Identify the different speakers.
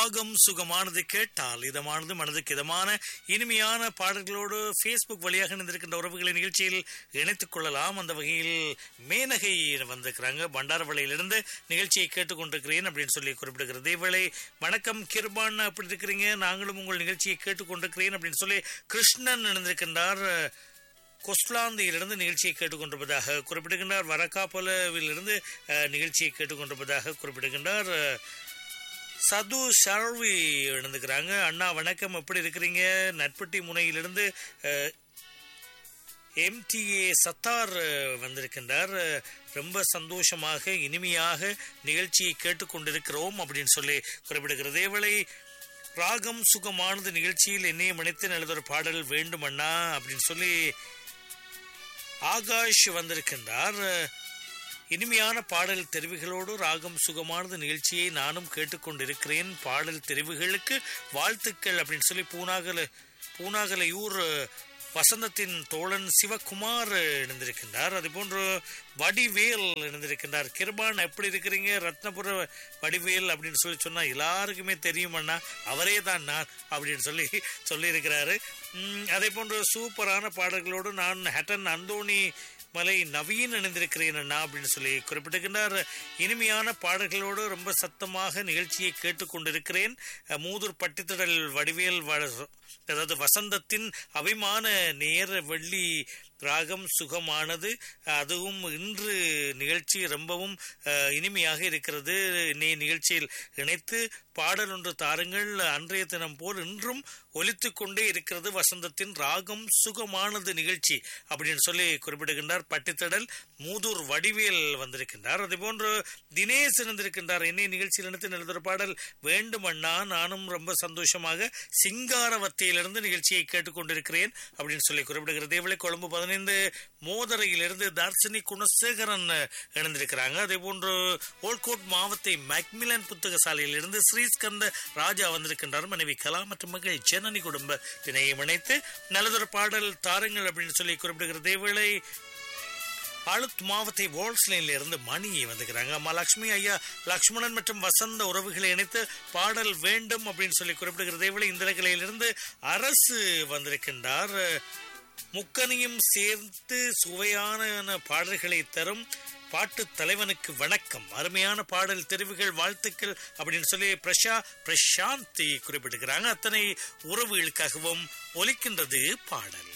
Speaker 1: ராகம் சுகமானது கேட்டால் இதமானது மனதுக்கு இதமான இனிமையான பாடல்களோடு ஃபேஸ்புக் வழியாக இணைந்திருக்கின்ற உறவுகளை நிகழ்ச்சியில் இணைத்துக் கொள்ளலாம் அந்த வகையில் மேனகை வந்திருக்கிறாங்க பண்டாரவளையிலிருந்து நிகழ்ச்சியை கேட்டுக்கொண்டிருக்கிறேன் அப்படின்னு சொல்லி குறிப்பிடுகிறது இதேவேளை வணக்கம் கிருபான் அப்படி இருக்கிறீங்க நாங்களும் உங்கள் நிகழ்ச்சியை கேட்டுக்கொண்டிருக்கிறேன் அப்படின்னு சொல்லி கிருஷ்ணன் இணைந்திருக்கின்றார் கொஸ்லாந்தியிலிருந்து நிகழ்ச்சியை கேட்டுக்கொண்டிருப்பதாக குறிப்பிடுகின்றார் வரக்காப்பலவிலிருந்து அஹ், நிகழ்ச்சியை கேட்டுக்கொண்டிருப்பதாக குறிப்பிடுகின்றார் அஹ், சது ஷர்வி எழுந்துக்கிறாங்க அண்ணா வணக்கம் எப்படி இருக்கிறீங்க நட்பட்டி முனையிலிருந்து எம்டிஏ சத்தார் அஹ், வந்திருக்கின்றார் அஹ், ரொம்ப சந்தோஷமாக இனிமையாக நிகழ்ச்சியை கேட்டுக்கொண்டிருக்கிறோம் அப்படின்னு சொல்லி குறிப்பிடுகிறது இதேவேளை ராகம் சுகமானது நிகழ்ச்சியில் என்னையும் இணைத்து நல்லதொரு பாடல் வேண்டும் அண்ணா அப்படின்னு சொல்லி ஆகாஷ் வந்திருக்கின்றார் அஹ், இனிமையான பாடல் தெரிவுகளோடு ராகம் சுகமானது நிகழ்ச்சியை நானும் கேட்டுக்கொண்டிருக்கிறேன் பாடல் தெரிவுகளுக்கு வாழ்த்துக்கள் அப்படின்னு சொல்லி பூனாகல பூனாகலையூர் அஹ், வசந்தத்தின் தோழன் சிவகுமார் இணைந்திருக்கின்றார் அதுபோன்று வடிவேல் இணைந்திருக்கின்றார் கிருபான் எப்படி இருக்கிறீங்க ரத்னபுர வடிவேல் அப்படின்னு சொல்லி சொன்னா எல்லாருக்குமே தெரியும் அண்ணா அவரே தான் நான் அப்படின்னு சொல்லி சொல்லியிருக்கிறாரு உம், அதே போன்று சூப்பரான பாடல்களோடு நான் ஹட்டன் அந்தோணி மலை நவீன் இணைந்திருக்கிறேன் அண்ணா அப்படின்னு சொல்லி குறிப்பிட்டிருக்கின்றார் இனிமையான பாடல்களோடு ரொம்ப சத்தமாக நிகழ்ச்சியை கேட்டுக்கொண்டிருக்கிறேன் அஹ், மூதூர் பட்டித்தடல் வடிவேல் வ- அதாவது வசந்தத்தின் அபிமான நேர வெள்ளி ராகம் சுகமானது அதுவும் இன்று நிகழ்ச்சி ரொம்பவும் அஹ், இனிமையாக இருக்கிறது நீ நிகழ்ச்சியில் இணைத்து பாடல் ஒன்று தாருங்கள் அன்றைய தினம் போல் இன்றும் ஒலித்து கொண்டே இருக்கிறது வசந்தத்தின் ராகம் சுகமானது நிகழ்ச்சி அப்படின்னு சொல்லி குறிப்பிடுகின்றார் பட்டித்தடல் மூதூர் வடிவேல் வந்திருக்கின்றார் அதே போன்று தினேஷ் இருந்திருக்கின்றார் என்னை நிகழ்ச்சியில் இணைத்து நல்லதொரு பாடல் வேண்டும் அண்ணா நானும் ரொம்ப சந்தோஷமாக சிங்காரவத்தையிலிருந்து நிகழ்ச்சியை கேட்டுக்கொண்டிருக்கிறேன் அப்படின்னு சொல்லி குறிப்பிடுகிறது இதேவேளை கொழும்பு பதினைந்து மோதரையிலிருந்து தர்சினி குணசேகரன் இணைந்திருக்கிறாங்க அதே போன்று ஓல்கோட் மாவத்தை மேக்மிலன் புத்தக சாலையிலிருந்து ஸ்ரீஸ்கந்த ராஜா வந்திருக்கின்றார் மனைவி கலா மற்றும் மகள் ஜனனி குடும்ப திணையை இணைத்து நல்லதொரு பாடல் தாருங்கள் அப்படின்னு சொல்லி குறிப்பிடுகிறது இதேவேளை அழுத் மாவத்தை வால்ஸ்லைன்ல இருந்து மணி வந்துக்கிறாங்க அம்மா லக்ஷ்மி ஐயா லக்ஷ்மணன் மற்றும் வசந்த உறவுகளை இணைத்து பாடல் வேண்டும் அப்படின்னு சொல்லி குறிப்பிடுகிறதே விட இந்திரகலையிலிருந்து அரசு வந்திருக்கின்றார் முக்கனியும் சேர்த்து சுவையான பாடல்களை தரும் பாட்டு தலைவனுக்கு வணக்கம் அருமையான பாடல் தெரிவுகள் வாழ்த்துக்கள் அப்படின்னு சொல்லி பிரஷா பிரசாந்தி குறிப்பிட்டிருக்கிறாங்க அத்தனை உறவுகளுக்காகவும் ஒலிக்கின்றது பாடல்